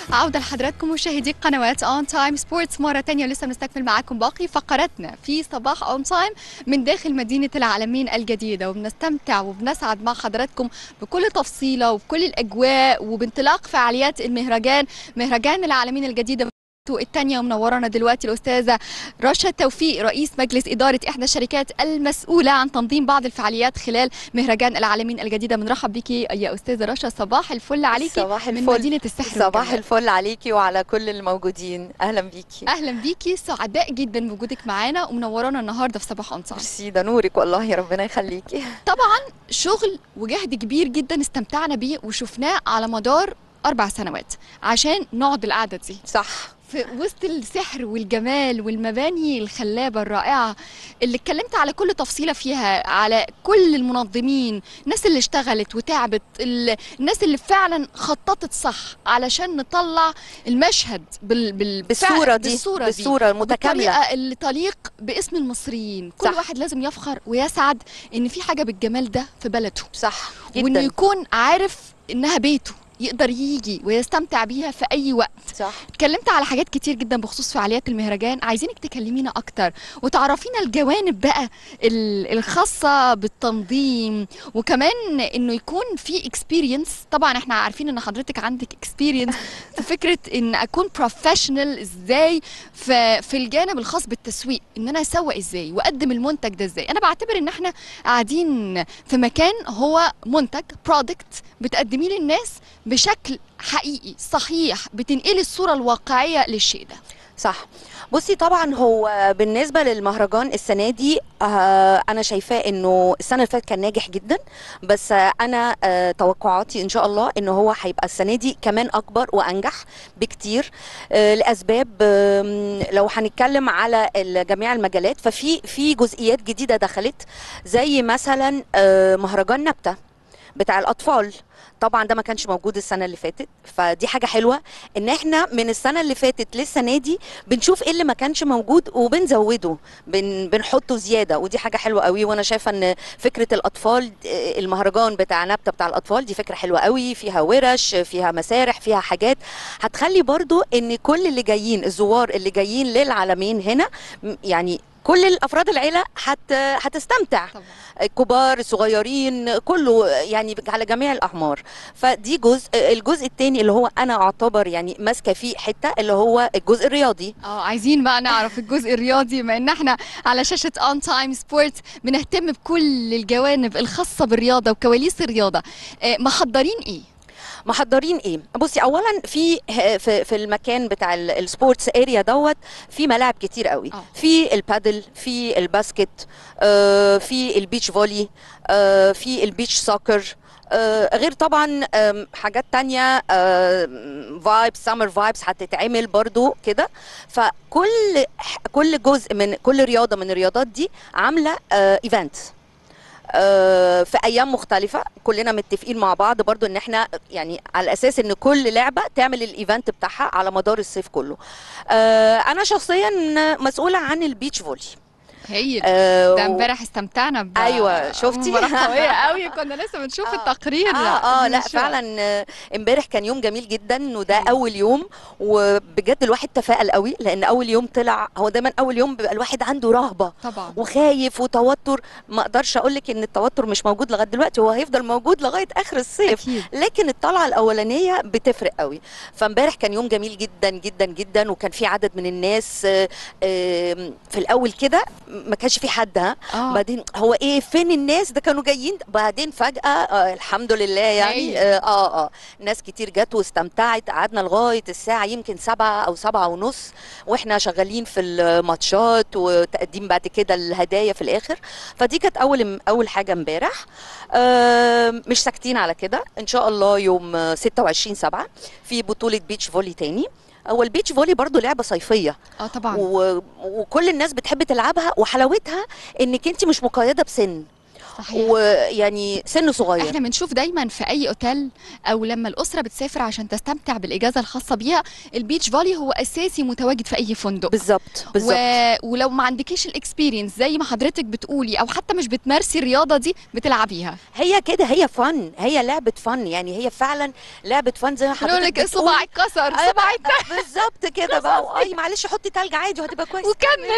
عودة لحضراتكم مشاهدي قنوات اون تايم سبورتس مرة تانية ولسه بنستكمل معاكم باقي فقراتنا في صباح اون تايم من داخل مدينة العالمين الجديدة وبنستمتع وبنسعد مع حضراتكم بكل تفصيلة وبكل الأجواء وبانطلاق فعاليات المهرجان مهرجان العالمين الجديدة الثانية ومنورانا دلوقتي الأستاذة رشا توفيق رئيس مجلس إدارة إحدى الشركات المسؤولة عن تنظيم بعض الفعاليات خلال مهرجان العالمين الجديدة بنرحب بيكي يا أستاذة رشا صباح الفل عليكي صباح من الفل مدينة السحر صباح والجمال. الفل عليكي وعلى كل الموجودين اهلا بيكي اهلا بيكي سعداء جدا بوجودك معانا ومنورانا النهارده في صباح انصار ميرسي ده نورك والله ربنا يخليكي طبعا شغل وجهد كبير جدا استمتعنا بيه وشفناه على مدار اربع سنوات عشان نقعد القعده دي صح في وسط السحر والجمال والمباني الخلابه الرائعه اللي اتكلمت على كل تفصيله فيها على كل المنظمين الناس اللي اشتغلت وتعبت ال- الناس اللي فعلا خططت صح علشان نطلع المشهد بال... بال... بالصوره دي بالصوره دي بالصوره المتكامله بالطريقه اللي تليق باسم المصريين كل صح. واحد لازم يفخر ويسعد ان في حاجه بالجمال ده في بلده صح وانه جدا يكون عارف انها بيته يقدر يجي ويستمتع بيها في اي وقت صح اتكلمت على حاجات كتير جدا بخصوص فعاليات المهرجان عايزينك تكلمينا اكتر وتعرفينا الجوانب بقى ال- الخاصه بالتنظيم وكمان انه يكون في اكسبيرينس طبعا احنا عارفين ان حضرتك عندك اكسبيرينس في فكره ان اكون بروفيشنال ازاي في في الجانب الخاص بالتسويق ان انا اسوق ازاي واقدم المنتج ده ازاي انا بعتبر ان احنا قاعدين في مكان هو منتج برودكت بتقدميه للناس بشكل حقيقي صحيح بتنقلي الصوره الواقعيه للشيء ده صح بصي طبعا هو بالنسبه للمهرجان السنه دي آه انا شايفاه انه السنه اللي فاتت كان ناجح جدا بس آه انا آه توقعاتي ان شاء الله ان هو هيبقى السنه دي كمان اكبر وانجح بكتير آه لاسباب آم، لو هنتكلم على ال- جميع المجالات ففي في جزئيات جديده دخلت زي مثلا آه مهرجان نبته بتاع الاطفال طبعا ده ما كانش موجود السنه اللي فاتت فدي حاجه حلوه ان احنا من السنه اللي فاتت للسنه دي بنشوف ايه اللي ما كانش موجود وبنزوده بن بنحطه زياده ودي حاجه حلوه قوي وانا شايفه ان فكره الاطفال آه، المهرجان بتاع نبته بتاع الاطفال دي فكره حلوه قوي فيها ورش فيها مسارح فيها حاجات هتخلي برضو ان كل اللي جايين الزوار اللي جايين للعالمين هنا م- يعني كل الافراد العيله هت هتستمتع طبعا كبار صغيرين كله يعني على جميع الاعمار فدي جزء الجزء الثاني اللي هو انا اعتبر يعني ماسكه فيه حته اللي هو الجزء الرياضي اه عايزين بقى نعرف الجزء الرياضي بما ان احنا على شاشه اون تايم سبورت بنهتم بكل الجوانب الخاصه بالرياضه وكواليس الرياضه آه، محضرين ايه محضرين ايه بصي اولا في في, في المكان بتاع ال- السبورتس اريا دوت في ملاعب كتير قوي آه. في البادل في الباسكت آه، في البيتش فولي آه، في البيتش سوكر آه، غير طبعا آم، حاجات تانية فايبس سمر فايبس هتتعمل برضو كده فكل كل جزء من كل رياضة من الرياضات دي عاملة ايفنت في ايام مختلفه كلنا متفقين مع بعض برضو ان احنا يعني على اساس ان كل لعبه تعمل الايفنت بتاعها على مدار الصيف كله آه، انا شخصيا مسؤوله عن البيتش فولي هايل آه، ده امبارح استمتعنا ب أيوة، شفتي؟ مباراة قوية قوي كنا لسه بنشوف آه. التقرير اه اه لا من شوية. فعلا آه، امبارح كان يوم جميل جدا وده أيوة. اول يوم وبجد الواحد تفائل قوي لان اول يوم طلع هو دايما اول يوم بيبقى الواحد عنده رهبه طبعا وخايف وتوتر ما اقدرش اقول لك ان التوتر مش موجود لغايه دلوقتي هو هيفضل موجود لغايه اخر الصيف اكيد لكن الطلعه الاولانيه بتفرق قوي فامبارح كان يوم جميل جدا جدا جدا وكان في عدد من الناس آه، آم، في الاول كده ما كانش في حد ها اه بعدين هو ايه فين الناس ده كانوا جايين بعدين فجاه آه الحمد لله يعني هايل. اه اه, آه ناس كتير جت واستمتعت قعدنا لغايه الساعه يمكن سبعة او سبعة ونص واحنا شغالين في الماتشات وتقديم بعد كده الهدايا في الاخر فدي كانت اول اول حاجه امبارح آه مش ساكتين على كده ان شاء الله يوم آه، 26 7 في بطوله بيتش فولي تاني هو البيتش فولي برضو لعبه صيفيه اه طبعا و... وكل الناس بتحب تلعبها وحلاوتها انك انت مش مقيده بسن صحيح ويعني سن صغير احنا بنشوف دايما في اي اوتيل او لما الاسره بتسافر عشان تستمتع بالاجازه الخاصه بيها البيتش فولي هو اساسي متواجد في اي فندق بالظبط بالظبط و... ولو ما عندكيش الاكسبيرينس زي ما حضرتك بتقولي او حتى مش بتمارسي الرياضه دي بتلعبيها هي كده هي فن هي لعبه فن يعني هي فعلا لعبه فن زي ما يقول حضرتك لك بتقولي. صباعي اتكسر أيوة، صباعي بالظبط كده بقى اي معلش حطي تلج عادي وهتبقى كويس وكمل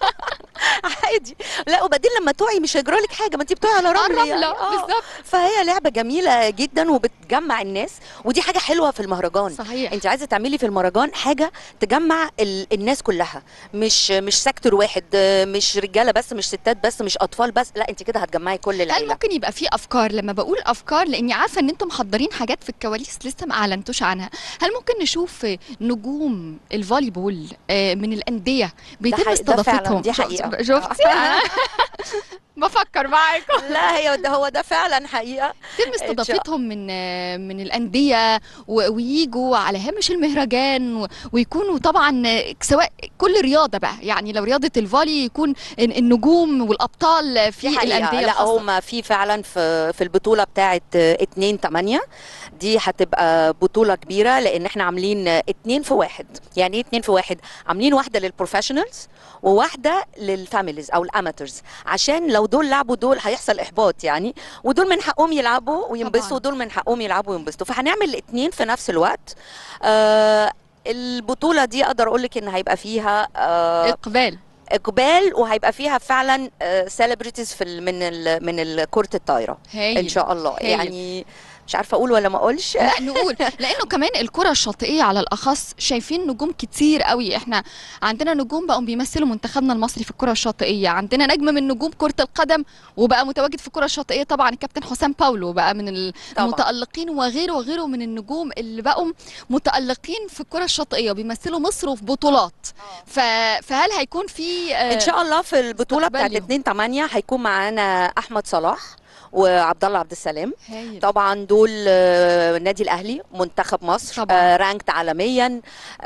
عادي لا وبعدين لما تقعي مش هيجرى لك حاجه ما انت بتقعي على رمل يعني. الرمله آه. بالظبط فهي لعبه جميله جدا وبتجمع الناس ودي حاجه حلوه في المهرجان صحيح انت عايزه تعملي في المهرجان حاجه تجمع ال... الناس كلها مش مش سيكتور واحد آه، مش رجاله بس مش ستات بس مش اطفال بس لا انت كده هتجمعي كل هل العيله ممكن يبقى في افكار لما بقول افكار لاني عارفه ان انتم محضرين حاجات في الكواليس لسه ما اعلنتوش عنها هل ممكن نشوف نجوم الفولي بول آه، من الانديه بيتم حقيقي- ده فعلاً، استضافتهم دي شو- حقيقة. شفتي أنا بفكر معاكم لا هي ده هو ده فعلا حقيقه يتم استضافتهم من آه، من الانديه و- ويجوا على هامش المهرجان و- ويكونوا طبعا آه، سواء كل رياضه بقى يعني لو رياضه الفولي يكون الن- النجوم والابطال في دي حقيقة. الانديه لا الخاصة. هما في فعلا في في البطوله بتاعه 2 8 دي هتبقى بطوله كبيره لان احنا عاملين اتنين في واحد يعني ايه اتنين في واحد عاملين واحده للبروفيشنالز وواحده للفاميليز او الاماتورز عشان لو دول لعبوا دول هيحصل احباط يعني ودول من حقهم يلعبوا وينبسطوا طبعاً. ودول من حقهم يلعبوا وينبسطوا فهنعمل الاثنين في نفس الوقت آه البطوله دي اقدر اقول لك ان هيبقى فيها آه اقبال اقبال وهيبقى فيها فعلا سيلبرتيز في ال- من ال من ال- كره الطايره هايل ان شاء الله هايل. يعني مش عارفه اقول ولا ما اقولش لا نقول لانه كمان الكره الشاطئيه على الاخص شايفين نجوم كتير قوي احنا عندنا نجوم بقوا بيمثلوا منتخبنا المصري في الكره الشاطئيه عندنا نجم من نجوم كره القدم وبقى متواجد في الكره الشاطئيه طبعا الكابتن حسام باولو بقى من طبعاً. المتالقين وغيره وغيره من النجوم اللي بقوا متالقين في الكره الشاطئيه وبيمثلوا مصر في بطولات ف... فهل هيكون في آه، ان شاء الله في البطوله بتاعت استقبال 2 8 هيكون معانا احمد صلاح وعبد الله عبد السلام هايل. طبعا دول آه، النادي الاهلي منتخب مصر طبعاً. آه، رانكت عالميا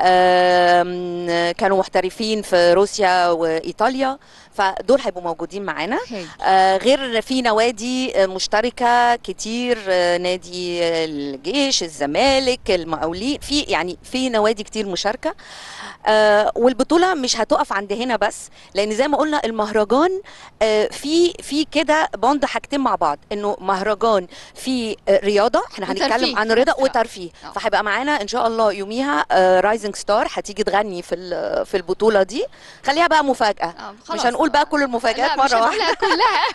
آم، كانوا محترفين في روسيا وايطاليا فدول هيبقوا موجودين معانا هايل. آه، غير في نوادي آه، مشتركه كتير آه، نادي الجيش الزمالك المقاولين في يعني في نوادي كتير مشاركه آه، والبطوله مش هتقف عند هنا بس لان زي ما قلنا المهرجان آه، في في كده بوند حاجتين مع بعض انه مهرجان في آه، رياضه احنا وترفيه هنتكلم عن في رياضه نفس الوقت. وترفيه آه. فهيبقى معانا ان شاء الله يوميها رايزنج ستار هتيجي تغني في ال- في البطوله دي خليها بقى مفاجاه آه، مش خلاص. هنقول بقى كل المفاجآت لا مش مره واحده هنقولها كلها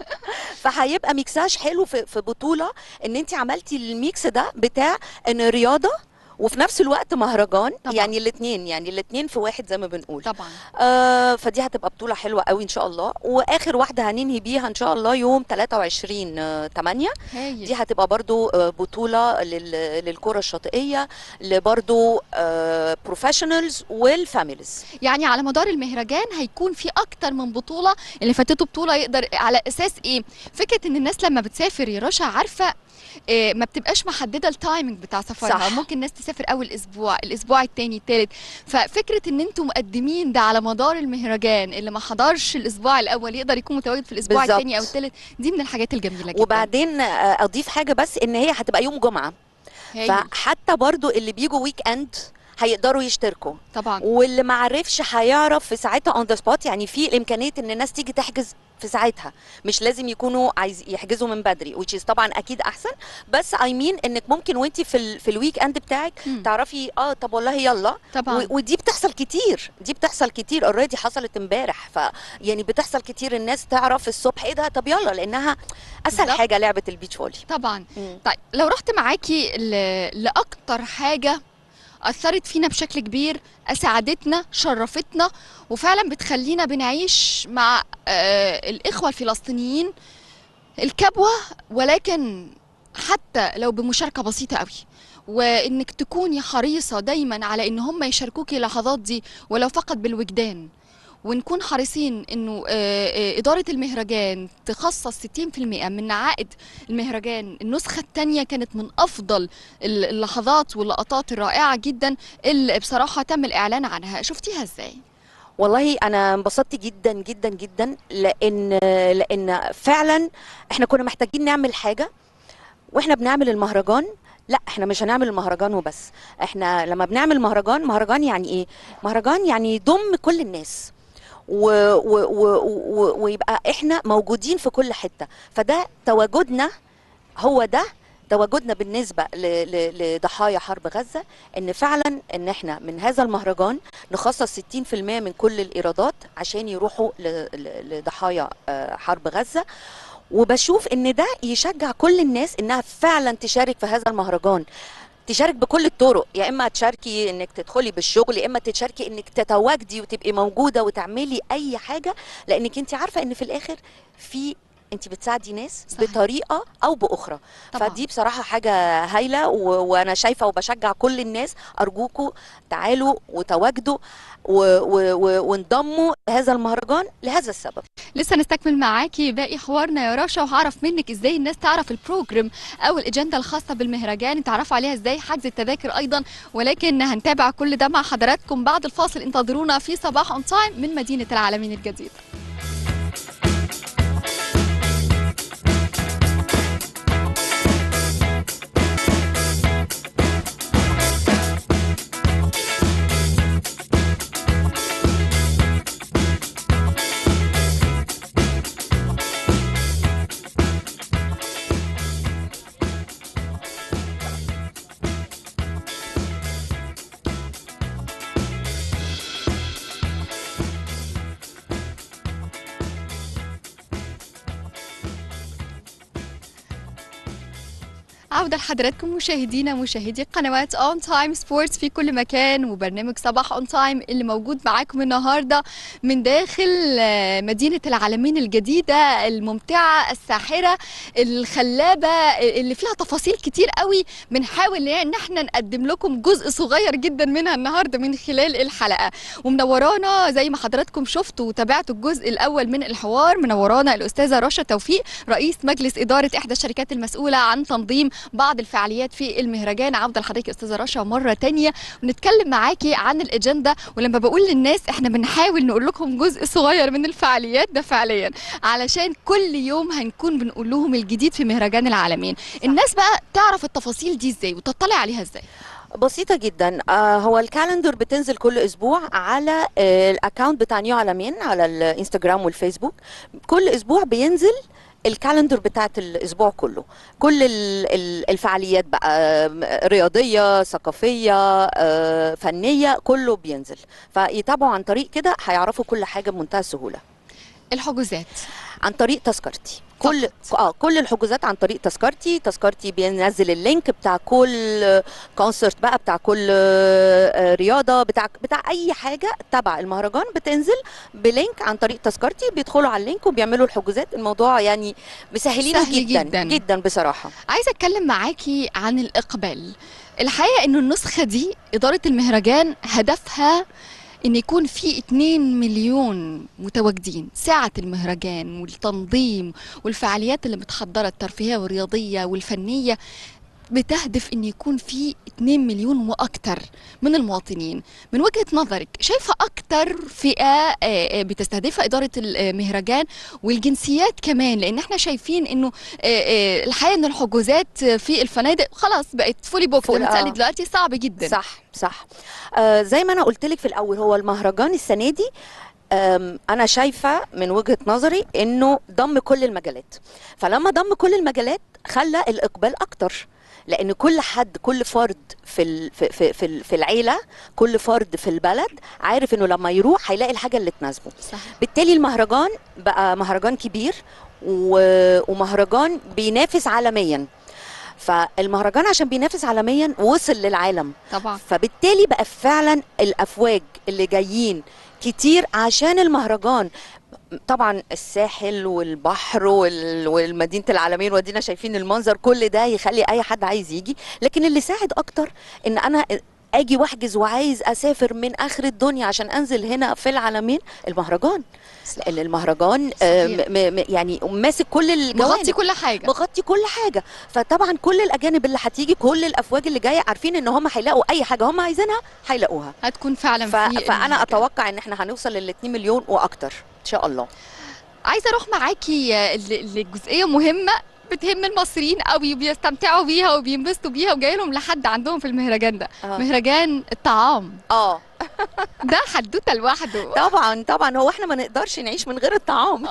فهيبقى ميكساج حلو في في بطوله ان انت عملتي الميكس ده بتاع ان رياضه وفي نفس الوقت مهرجان طبعاً. يعني الاثنين يعني الاثنين في واحد زي ما بنقول طبعا آه فدي هتبقى بطوله حلوه قوي ان شاء الله واخر واحده هننهي بيها ان شاء الله يوم 23 آه، 8 هايل دي هتبقى برضو آه، بطوله لل- للكره الشاطئيه لبرضو بروفيشنالز والفاميليز يعني على مدار المهرجان هيكون في اكتر من بطوله اللي فاتته بطوله يقدر على اساس ايه فكره ان الناس لما بتسافر يا رشا عارفه إيه ما بتبقاش محدده التايمنج بتاع سفرها صح. ممكن الناس تسافر اول اسبوع الاسبوع التاني التالت ففكره ان انتم مقدمين ده على مدار المهرجان اللي ما حضرش الاسبوع الاول يقدر يكون متواجد في الاسبوع بالظبط. التاني او التالت دي من الحاجات الجميله جدا وبعدين آه، اضيف حاجه بس ان هي هتبقى يوم جمعه هايل. فحتى برضو اللي بيجوا ويك اند هيقدروا يشتركوا طبعا واللي ما عرفش هيعرف في ساعتها اون ذا سبوت يعني في الامكانيه ان الناس تيجي تحجز في ساعتها مش لازم يكونوا عايز يحجزوا من بدري which is طبعا اكيد احسن بس اي مين انك ممكن وانت في ال في الويك اند بتاعك مم. تعرفي اه طب والله يلا طبعا و- ودي بتحصل كتير دي بتحصل كتير اوريدي حصلت امبارح ف يعني بتحصل كتير الناس تعرف الصبح ايه ده طب يلا لانها اسهل بالظبط. حاجه لعبه البيتش فولي طبعا مم. طيب لو رحت معاكي ل- لاكتر حاجه اثرت فينا بشكل كبير اسعدتنا شرفتنا وفعلا بتخلينا بنعيش مع آه الاخوه الفلسطينيين الكبوه ولكن حتى لو بمشاركه بسيطه قوي وانك تكوني حريصه دايما على ان هم يشاركوكي اللحظات دي ولو فقط بالوجدان ونكون حريصين انه آه، آه، اداره المهرجان تخصص 60% من عائد المهرجان النسخه الثانيه كانت من افضل ال- اللحظات واللقطات الرائعه جدا اللي بصراحه تم الاعلان عنها شفتيها ازاي والله انا انبسطت جدا جدا جدا لان لان فعلا احنا كنا محتاجين نعمل حاجه واحنا بنعمل المهرجان لا احنا مش هنعمل المهرجان وبس احنا لما بنعمل مهرجان مهرجان يعني ايه مهرجان يعني يضم كل الناس و و و و ويبقى احنا موجودين في كل حته فده تواجدنا هو ده تواجدنا بالنسبه ل- ل- لضحايا حرب غزه ان فعلا ان احنا من هذا المهرجان نخصص 60% من كل الايرادات عشان يروحوا ل- ل- لضحايا آه، حرب غزه وبشوف ان ده يشجع كل الناس انها فعلا تشارك في هذا المهرجان تشارك بكل الطرق يا اما تشاركي انك تدخلي بالشغل يا اما تشاركي انك تتواجدي وتبقي موجوده وتعملي اي حاجه لانك انت عارفه ان في الاخر في انت بتساعدي ناس صحيح. بطريقه او باخرى طبعاً. فدي بصراحه حاجه هايله و... وانا شايفه وبشجع كل الناس ارجوكوا تعالوا وتواجدوا و... و... و... وانضموا لهذا المهرجان لهذا السبب لسه نستكمل معاكي باقي حوارنا يا رشا وهعرف منك ازاي الناس تعرف البروجرام او الاجنده الخاصه بالمهرجان تعرفوا عليها ازاي حجز التذاكر ايضا ولكن هنتابع كل ده مع حضراتكم بعد الفاصل انتظرونا في صباح اون تايم من مدينه العالمين الجديده عودة لحضراتكم مشاهدينا مشاهدي قنوات اون تايم سبورتس في كل مكان وبرنامج صباح اون تايم اللي موجود معاكم النهارده من داخل آه، مدينة العالمين الجديدة الممتعة الساحرة الخلابة اللي فيها تفاصيل كتير قوي بنحاول ان احنا نقدم لكم جزء صغير جدا منها النهارده من خلال الحلقة ومنورانا زي ما حضراتكم شفتوا وتابعتوا الجزء الاول من الحوار منورانا الاستاذة رشا توفيق رئيس مجلس إدارة إحدى الشركات المسؤولة عن تنظيم بعض الفعاليات في المهرجان عودة لحضرتك يا أستاذة رشا مرة تانية ونتكلم معاكي عن الأجندة ولما بقول للناس إحنا بنحاول نقول لكم جزء صغير من الفعاليات ده فعليا علشان كل يوم هنكون بنقول لهم الجديد في مهرجان العالمين الناس بقى تعرف التفاصيل دي إزاي وتطلع عليها إزاي بسيطة جدا آه هو الكالندر بتنزل كل أسبوع على آه الأكاونت بتاع نيو عالمين على الانستجرام والفيسبوك كل أسبوع بينزل الكالندر بتاعت الاسبوع كله كل ال- ال- الفعاليات بقى آه، رياضيه ثقافيه آه، فنيه كله بينزل فيتابعوا عن طريق كده هيعرفوا كل حاجه بمنتهى السهوله الحجوزات عن طريق تذكرتي كل اه كل الحجوزات عن طريق تذكرتي تذكرتي بينزل اللينك بتاع كل كونسرت بقى بتاع كل آه، رياضه بتاع بتاع اي حاجه تبع المهرجان بتنزل بلينك عن طريق تذكرتي بيدخلوا على اللينك وبيعملوا الحجوزات الموضوع يعني مسهلينه سهل جدا جداً. جدا بصراحه عايزه اتكلم معاكي عن الاقبال الحقيقه انه النسخه دي اداره المهرجان هدفها ان يكون في 2 مليون متواجدين ساعه المهرجان والتنظيم والفعاليات اللي متحضره الترفيهيه والرياضيه والفنيه بتهدف ان يكون في 2 مليون واكتر من المواطنين من وجهة نظرك شايفة اكتر فئة آه، آه، بتستهدفها ادارة المهرجان والجنسيات كمان لان احنا شايفين انه آه، آه، الحقيقة ان الحجوزات في الفنادق خلاص بقت فولي بوكت فول- لما تسألي آه. دلوقتي صعب جدا صح صح آه زي ما انا قلت لك في الاول هو المهرجان السنه دي آم، انا شايفه من وجهه نظري انه ضم كل المجالات فلما ضم كل المجالات خلى الاقبال اكتر لان كل حد كل فرد في ال- في في في ال- في العيله كل فرد في البلد عارف انه لما يروح هيلاقي الحاجه اللي تناسبه صح بالتالي المهرجان بقى مهرجان كبير و- ومهرجان بينافس عالميا فالمهرجان عشان بينافس عالميا وصل للعالم طبعا فبالتالي بقى فعلا الافواج اللي جايين كتير عشان المهرجان طبعا الساحل والبحر وال- والمدينه العالمين ودينا شايفين المنظر كل ده يخلي اي حد عايز يجي لكن اللي ساعد اكتر ان انا اجي واحجز وعايز اسافر من اخر الدنيا عشان انزل هنا في العالمين المهرجان لان المهرجان آه، صحيح. م- م- يعني ماسك كل الجوانب مغطي كل حاجه مغطي كل حاجه فطبعا كل الاجانب اللي هتيجي كل الافواج اللي جايه عارفين ان هم هيلاقوا اي حاجه هم عايزينها هيلاقوها هتكون فعلا ف... في فانا المهرجان. اتوقع ان احنا هنوصل لل 2 مليون واكتر ان شاء الله عايزه اروح معاكي آه، ل- لجزئيه مهمه بتهم المصريين قوي وبيستمتعوا بيها وبينبسطوا بيها وجاي لهم لحد عندهم في المهرجان ده آه. مهرجان الطعام اه ده حدوته لوحده طبعا طبعا هو احنا ما نقدرش نعيش من غير الطعام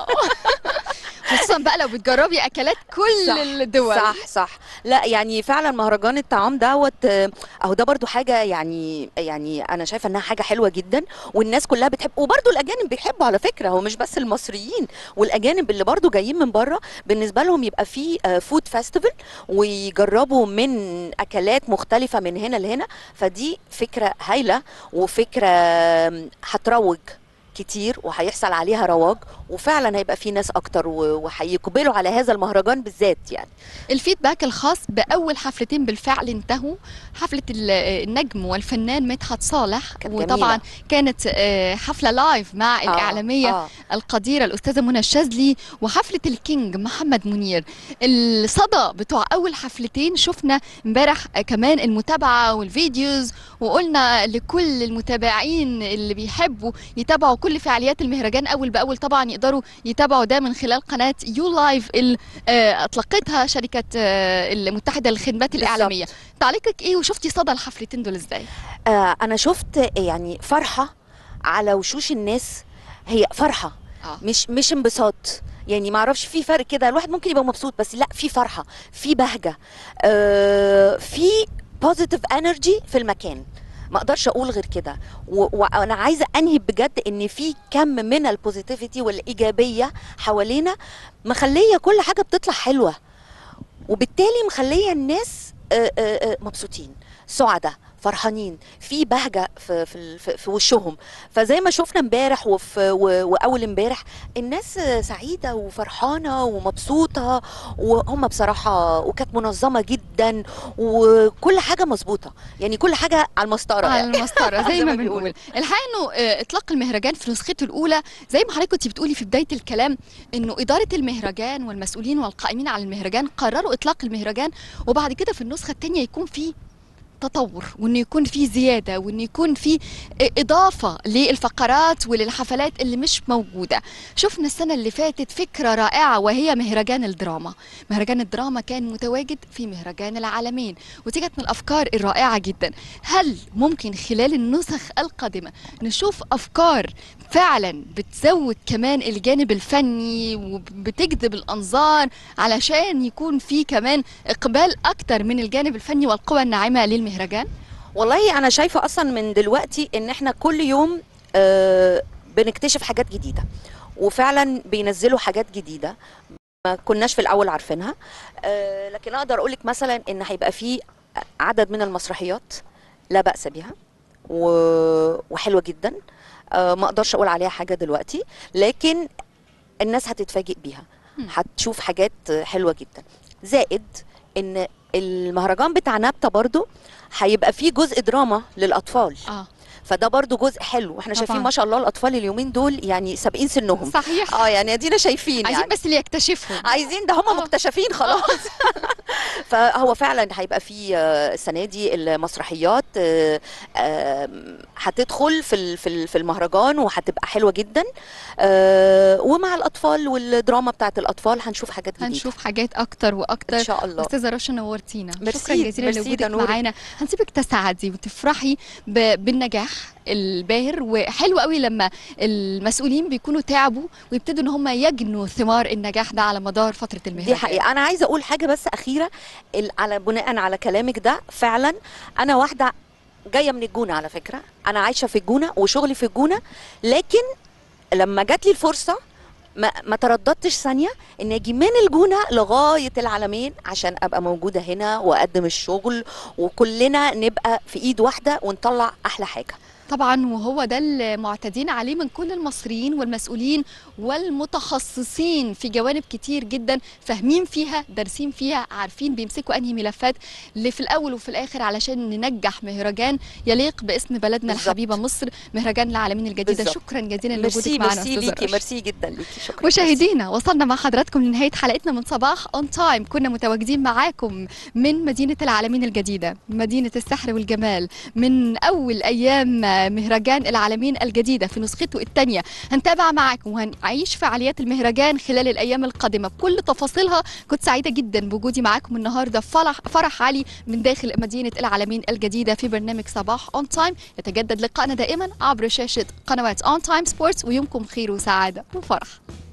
خصوصا بقى لو بتجربي اكلات كل صح، الدول صح صح لا يعني فعلا مهرجان الطعام دوت آه، اهو ده برضو حاجه يعني يعني انا شايفه انها حاجه حلوه جدا والناس كلها بتحب وبرضو الاجانب بيحبوا على فكره هو مش بس المصريين والاجانب اللي برضو جايين من بره بالنسبه لهم يبقى في فود فيستيفال ويجربوا من اكلات مختلفه من هنا لهنا فدي فكره هايله وفكره آم، هتروج كتير وهيحصل عليها رواج وفعلا هيبقى في ناس اكتر و- وهيقبلوا على هذا المهرجان بالذات يعني الفيدباك الخاص باول حفلتين بالفعل انتهوا حفله ال- النجم والفنان مدحت صالح كانت وطبعا جميلة. كانت آه، حفله لايف مع الاعلاميه آه. القديرة الأستاذة منى الشاذلي وحفلة الكينج محمد منير الصدى بتوع أول حفلتين شفنا امبارح كمان المتابعة والفيديوز وقلنا لكل المتابعين اللي بيحبوا يتابعوا كل فعاليات المهرجان أول بأول طبعا يقدروا يتابعوا ده من خلال قناة يو لايف اللي آه، أطلقتها شركة آه، المتحدة للخدمات بالظبط. الإعلامية تعليقك إيه وشفتي صدى الحفلتين دول إزاي؟ آه انا شفت يعني فرحه على وشوش الناس هي فرحه آه. مش مش انبساط يعني ما اعرفش في فرق كده الواحد ممكن يبقى مبسوط بس لا في فرحه في بهجه آه في بوزيتيف انرجي في المكان ما اقدرش اقول غير كده و- وانا عايزه انهي بجد ان في كم من البوزيتيفيتي والايجابيه حوالينا مخليه كل حاجه بتطلع حلوه وبالتالي مخليه الناس آه، آه، آه، مبسوطين سعداء فرحانين في بهجه في في في- في وشهم فزي ما شفنا امبارح وفي و- واول امبارح الناس آه، سعيده وفرحانه ومبسوطه وهم بصراحه وكانت منظمه جدا وكل حاجه مظبوطه يعني كل حاجه على المسطره على يعني. المسطره زي زي ما ما بيقولوا. بنقول الحقيقه انه آه، اطلاق المهرجان في نسخته الاولى زي ما حضرتك كنت بتقولي في بدايه الكلام انه اداره المهرجان والمسؤولين والقائمين على المهرجان قرروا اطلاق المهرجان وبعد كده في النسخه الثانيه يكون في تطور وانه يكون في زياده وانه يكون في اضافه للفقرات وللحفلات اللي مش موجوده شفنا السنه اللي فاتت فكره رائعه وهي مهرجان الدراما مهرجان الدراما كان متواجد في مهرجان العالمين ودي كانت من الافكار الرائعه جدا هل ممكن خلال النسخ القادمه نشوف افكار فعلا بتزود كمان الجانب الفني وبتجذب الانظار علشان يكون في كمان اقبال اكتر من الجانب الفني والقوى الناعمه للمهرجان والله انا شايفه اصلا من دلوقتي ان احنا كل يوم آه، بنكتشف حاجات جديده وفعلا بينزلوا حاجات جديده ما كناش في الاول عارفينها آه، لكن اقدر اقولك مثلا ان هيبقى في عدد من المسرحيات لا باس بها و- وحلوه جدا آه، ما اقدرش اقول عليها حاجه دلوقتي لكن الناس هتتفاجئ بيها مم. هتشوف حاجات حلوه جدا زائد ان المهرجان بتاع نبته برضو هيبقى فيه جزء دراما للاطفال اه فده برضو جزء حلو واحنا طبعاً. شايفين ما شاء الله الاطفال اليومين دول يعني سابقين سنهم صحيح اه يعني ادينا شايفين عايزين يعني بس اللي يكتشفهم عايزين ده هم آه. مكتشفين خلاص فهو فعلا هيبقى في آه، السنه دي المسرحيات آه، آم، هتدخل في ال- في ال- في المهرجان وهتبقى حلوه جدا آه، ومع الاطفال والدراما بتاعت الاطفال هنشوف حاجات جديده هنشوف حاجات اكتر واكتر ان شاء الله استاذه رشا نورتينا ميرسي، شكرا جزيلا ميرسي لوجودك ده نورك. معانا هنسيبك تسعدي وتفرحي ب- بالنجاح الباهر وحلو قوي لما المسؤولين بيكونوا تعبوا ويبتدوا ان هم يجنوا ثمار النجاح ده على مدار فتره المهرجان دي حقيقة أنا عايزة أقول حاجة بس أخيرة ال- على بناء على كلامك ده فعلا أنا واحدة جاية من الجونة على فكرة أنا عايشة في الجونة وشغلي في الجونة لكن لما جات لي الفرصة ما, ما ترددتش ثانية إن أجي من الجونة لغاية العالمين عشان أبقى موجودة هنا وأقدم الشغل وكلنا نبقى في إيد واحدة ونطلع أحلى حاجة طبعا وهو ده اللي معتادين عليه من كل المصريين والمسؤولين والمتخصصين في جوانب كتير جدا فاهمين فيها دارسين فيها عارفين بيمسكوا انهي ملفات اللي في الاول وفي الاخر علشان ننجح مهرجان يليق باسم بلدنا بالظبط. الحبيبه مصر مهرجان العالمين الجديده بالظبط. شكرا جزيلا لوجودك ميرسي معنا ميرسي أستاذة ليكي رشا. ميرسي جدا ليكي شكرا مشاهدينا وصلنا مع حضراتكم لنهاية حلقتنا من صباح اون تايم كنا متواجدين معاكم من مدينة العالمين الجديدة مدينة السحر والجمال من أول أيام مهرجان العالمين الجديدة في نسخته الثانية هنتابع معاكم وهنعيش فعاليات المهرجان خلال الأيام القادمة بكل تفاصيلها كنت سعيدة جدا بوجودي معاكم النهاردة فرح, فرح علي من داخل مدينة العالمين الجديدة في برنامج صباح اون تايم يتجدد لقائنا دائما عبر شاشة قنوات اون تايم سبورتس ويومكم خير وسعادة وفرح